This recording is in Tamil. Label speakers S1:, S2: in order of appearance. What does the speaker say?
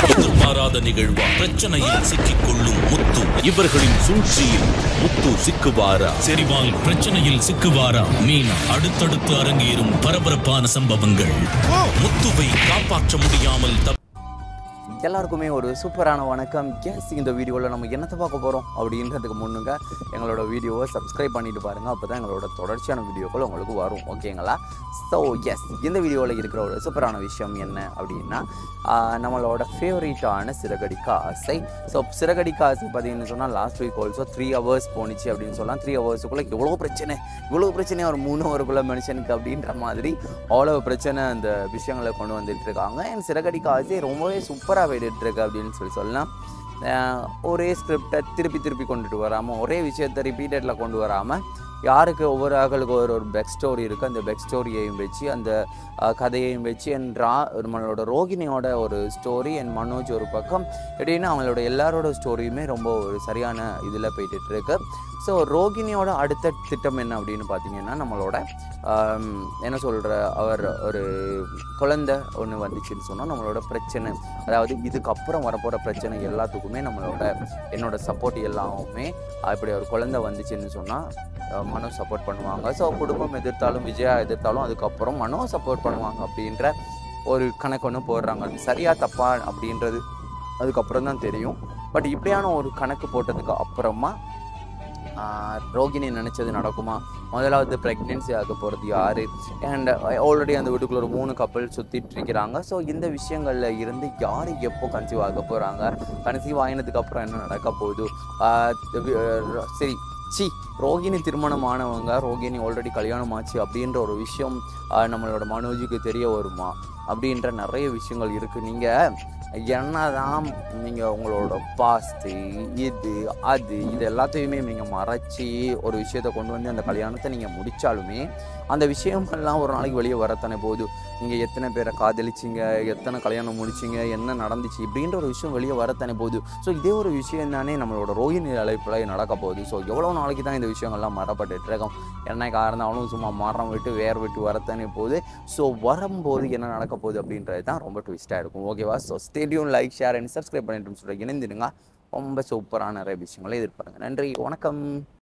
S1: எதிர்பாராத நிகழ்வா பிரச்சனையில் சிக்கிக் கொள்ளும் முத்து இவர்களின் சூழ்ச்சியில் முத்து சிக்குவாரா செரிவால் பிரச்சனையில் சிக்குவாரா மீனா அடுத்தடுத்து அரங்கேறும் பரபரப்பான சம்பவங்கள் முத்துவை காப்பாற்ற முடியாமல் தப்
S2: எல்லாருக்குமே ஒரு சூப்பரான வணக்கம் எஸ் இந்த வீடியோவில் நம்ம என்னத்தை பார்க்க போகிறோம் அப்படின்றதுக்கு முன்னுங்க எங்களோட வீடியோவை சப்ஸ்கிரைப் பண்ணிட்டு பாருங்கள் அப்போ தான் எங்களோட தொடர்ச்சியான வீடியோக்கள் உங்களுக்கு வரும் ஓகேங்களா ஸோ எஸ் இந்த வீடியோவில் இருக்கிற ஒரு சூப்பரான விஷயம் என்ன அப்படின்னா ஆஹ், நம்மளோட ஃபேவரேட்டான சிறகடிக்க ஆசை ஸோ சிறகடிக்க ஆசை பார்த்தீங்கன்னு சொன்னால் last week also three hours போணுச்சு அப்படின்னு சொல்லலாம் த்ரீ ஹவர்ஸுக்குள்ளே எவ்வளோ பிரச்சனை இவ்வளோ பிரச்சனை ஒரு மூணு ஹவருக்குள்ளே மனுஷனுக்கு அப்படின்ற மாதிரி அவ்வளோ பிரச்சனை அந்த விஷயங்களை கொண்டு வந்துட்டு இருக்காங்க என் சிறகடிக்க ஆசை ரொம்பவே சூப்பராக போயிட்டு இருக்கு அப்படின்னு சொல்லி சொல்லலாம் அஹ் ஒரே ஸ்கிரிப்டை திருப்பி திருப்பி கொண்டுட்டு வராமல் ஒரே விஷயத்தை ரிப்பீட்டடில் கொண்டு வராமல் யாருக்கு ஒவ்வொரு ஆக்களுக்கு ஒரு ஒரு பெக் ஸ்டோரி இருக்குது அந்த பெக் ஸ்டோரியையும் வச்சு அந்த அஹ், கதையையும் வச்சு என் ரா நம்மளோட ரோகிணியோட ஒரு ஸ்டோரி என் மனோஜ் ஒரு பக்கம் எப்படின்னா அவங்களோட எல்லாரோட ஸ்டோரியுமே ரொம்ப ஒரு சரியான இதில் போயிட்டு இருக்கு ஸோ ரோகிணியோட அடுத்த திட்டம் என்ன அப்படின்னு பார்த்தீங்கன்னா நம்மளோட ஆம், என்ன சொல்கிற அவர் ஒரு குழந்தை ஒன்று வந்துச்சுன்னு சொன்னால் நம்மளோட பிரச்சனை அதாவது இதுக்கப்புறம் வரப்போகிற பிரச்சனை எல்லாத்துக்குமே நம்மளோட என்னோட சப்போர்ட் எல்லாமே அப்படி ஒரு குழந்தை வந்துச்சுன்னு சொன்னால் மனோ சப்போர்ட் பண்ணுவாங்க ஸோ குடும்பம் எதிர்த்தாலும் விஜயா எதிர்த்தாலும் அதுக்கப்புறம் மனோ சப்போர்ட் பண்ணுவாங்க அப்படின்ற ஒரு கணக்கு ஒன்று போடுறாங்க அது சரியா தப்பா அப்படின்றது அதுக்கப்புறம் தான் தெரியும் பட் இப்படியான ஒரு கணக்கு போட்டதுக்கு அப்புறமா ஆஹ், ரோகிணி நினச்சது நடக்குமா முதலாவது ப்ரெக்னென்சி ஆக போகிறது யார் அண்ட் ஆல்ரெடி அந்த வீட்டுக்குள்ள ஒரு மூணு கப்பல் சுற்றிட்டு இருக்கிறாங்க ஸோ இந்த விஷயங்களில் இருந்து யார் எப்போ கன்சீவ் ஆக போகிறாங்க கன்சீவ் ஆகினதுக்கு அப்புறம் என்ன நடக்க போகுது ஆஹ், வி- அஹ், சரி சி ரோகிணி திருமணம் ஆனவங்க ரோகிணி ஆல்ரெடி கல்யாணம் ஆச்சு அப்படின்ற ஒரு விஷயம் ஆஹ், நம்மளோட மனோஜுக்கு தெரிய வருமா அப்படின்ற நிறைய விஷயங்கள் இருக்குது நீங்கள் என்னதான் நீங்கள் உங்களோட பாஸ்து இது அது இது எல்லாத்தையுமே நீங்கள் மறைச்சி ஒரு விஷயத்தை கொண்டு வந்து அந்த கல்யாணத்தை நீங்கள் முடித்தாலுமே அந்த விஷயங்கள்லாம் ஒரு நாளைக்கு வெளியே வரத்தானே போகுது நீங்கள் எத்தனை பேரை காதலிச்சிங்க எத்தனை கல்யாணம் முடிச்சிங்க என்ன நடந்துச்சு இப்படின்ற ஒரு விஷயம் வெளியே வரத்தானே போகுது ஸோ இதே ஒரு விஷயம் தானே நம்மளோட ரோஹிணி அழைப்பில் நடக்க போகுது ஸோ எவ்வளோ நாளைக்கு தான் இந்த விஷயங்கள்லாம் மறப்பட்டுட்டு இருக்கோம் என்னைக்கா இருந்தாலும் சும்மா மரம் விட்டு வேர் விட்டு வரத்தானே போகுது ஸோ வரும்போது என்ன நடக்க போகுது அப்படின்றது தான் ரொம்ப ட்விஸ்ட்டாக இருக்கும் ஓகேவா ஸோ ஸ்டேடியம் லைக் ஷேர் அண்ட் சப்ஸ்கிரைப் பண்ணிட்டு சொல்லிட்டு இணைந்துடுங்க ரொம்ப சூப்பரான நிறைய விஷயங்களை எதிர்பாருங்க நன்றி வணக்கம்